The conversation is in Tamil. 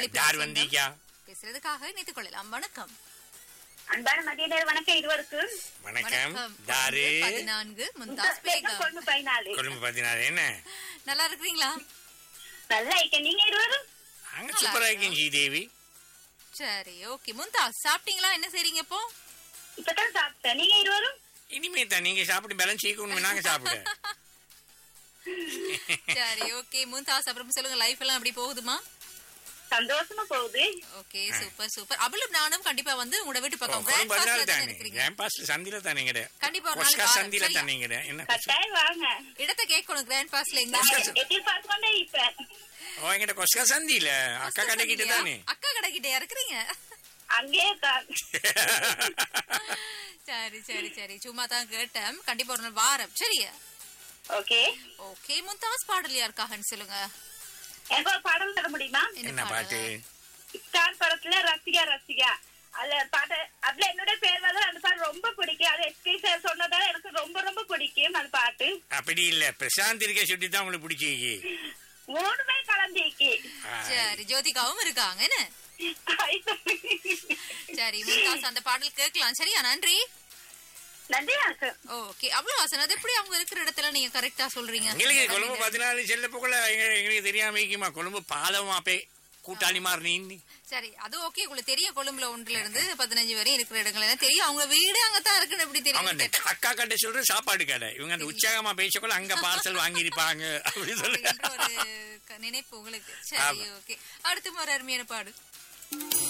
அழைப்பில் யார் சேர்ந்தோம். வந்தீங்க பேசுறதுக்காக இணைத்துக் கொள்ளலாம் வணக்கம் அன்பான மதிய நேர வணக்கம் இருவருக்கும் வணக்கம் வணக்கம் தாரு பதினான்கு முந்தாஸ் பேகம் கொண்டு பதினாலு கொழும்பு பதினாறு என்ன நல்லா இருக்கிறீங்களா நல்லா இருக்க நீங்க இருவரும் அங்க சூப்பரா இருக்கேன் ஸ்ரீதேவி சரி ஓகே முந்தாஸ் சாப்பிட்டீங்களா என்ன செய்றீங்க இப்போ இப்பதான் சாப்பிட்டேன் நீங்க இருவரும் இனிமே தான் நீங்க சாப்பிட்டு பேலன்ஸ் சீக்கணும் நாங்க சாப்பிட சரி ஓகே முந்தாஸ் அப்புறம் சொல்லுங்க லைஃப் எல்லாம் அப்படி போகுதுமா சந்தோஷமா போகுது ஓகே சூப்பர் சூப்பர் அபுலும் நானும் கண்டிப்பா வந்து உங்களோட வீட்டு பக்கம் கொழும்பு கிராண்ட் பதினாறு பாஸ்ல தானே தானே இருக்கிறீங்க என் பாஸ் சந்தில தானே கிடையாது கண்டிப்பா ஒரு நாள் கொஸ்கா வாரம், சந்தில சரியா? தானே கிடையாது என்ன கட்டாயம் வாங்க இடத்தை கேட்கணும் கிராண்ட் பாஸ்ல எங்க நான் எதிர்பார்த்து கொண்டே இருப்பேன் ஓ எங்கிட்ட கொஸ்கா சந்தில அக்கா கடை கிட்ட தானே அக்கா கடை கிட்ட இருக்கிறீங்க அங்கே தான் சரி சரி சரி சும்மா தான் கேட்டேன் கண்டிப்பா ஒரு நாள் வாரம் சரியா ஓகே ஓகே முந்தாஸ் பாடல் யாருக்காகன்னு சொல்லுங்க எனக்கு ஒரு பாடல் தர முடியுமா என்ன பாட்டு ஸ்டார் படத்துல ரசிகா ரசிகா அதுல பாட்டு அதுல என்னோட பேர் வந்து அந்த பாட்டு ரொம்ப பிடிக்கும் அது எஸ்பி சார் சொன்னதால எனக்கு ரொம்ப ரொம்ப பிடிக்கும் அந்த பாட்டு அப்படி இல்ல பிரசாந்த் இருக்க சுட்டி தான் உங்களுக்கு பிடிச்சிருக்கு மூணுமே கலந்திருக்கு சரி ஜோதிகாவும் இருக்காங்க என்ன சரி முந்தாஸ் அந்த பாடல் கேட்கலாம் சரியா நன்றி நன்றி வணக்கம் ஓகே அவ்வளவு வாசன் அது எப்படி அவங்க இருக்கிற இடத்துல நீங்க கரெக்டா சொல்றீங்க எங்களுக்கு கொழும்பு பதினாலு செல்ல போக்குள்ள எங்க- எங்களுக்கு தெரியாம இருக்குமா கொழும்பு பாலமா பே கூட்டாளி மாதிரி நீ சரி அது ஓகே உங்களுக்கு தெரிய கொழும்புல ஒன்றுல இருந்து பதினஞ்சு வரையும் இருக்கிற இடங்கள் எல்லாம் தெரியும் அவங்க வீடு அங்கதான் இருக்குன்னு எப்படி அவங்க அந்த தெரியும் அக்கா கடை சொல்ற சாப்பாடு கடை இவங்க அந்த உற்சாகமா பேசக்குள்ள அங்க பார்சல் வாங்கியிருப்பாங்க அப்படி சொல்லுங்க அப்படின்ற ஒரு க- நினைப்பு உங்களுக்கு சரி ஓகே அடுத்து ஒரு அருமையான பாடு